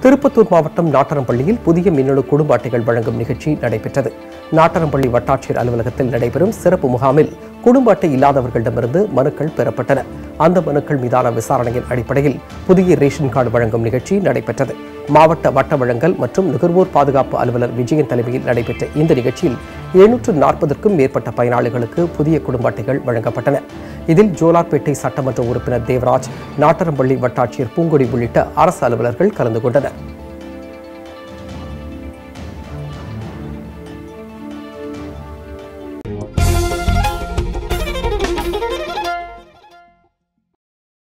திருப்பத்தூர் மாவட்டம் நாட்டரம்பள்ளியில் புதிய மின்னணு குடும்ப அட்டைகள் வழங்கும் நிகழ்ச்சி நடைபெற்றது நாட்டரம்பள்ளி வட்டாட்சியர் அலுவலகத்தில் நடைபெறும் சிறப்பு முகாமில் குடும்ப அட்டை இல்லாதவர்களிடமிருந்து மனுக்கள் பெறப்பட்டன அந்த மனுக்கள் மீதான விசாரணையின் அடிப்படையில் புதிய ரேஷன் கார்டு வழங்கும் நிகழ்ச்சி நடைபெற்றது மாவட்ட வட்ட வழங்கல் மற்றும் நுகர்வோர் பாதுகாப்பு அலுவலர் விஜயன் தலைமையில் நடைபெற்ற இந்த நிகழ்ச்சியில் எழுநூற்று நாற்பதற்கும் மேற்பட்ட பயனாளிகளுக்கு புதிய குடும்ப அட்டைகள் வழங்கப்பட்டன இதில் ஜோலார்பேட்டை சட்டமன்ற உறுப்பினர் தேவராஜ் நாட்டரம்பள்ளி வட்டாட்சியர் பூங்கொடி உள்ளிட்ட அரசு அலுவலர்கள் கலந்து கொண்டனர்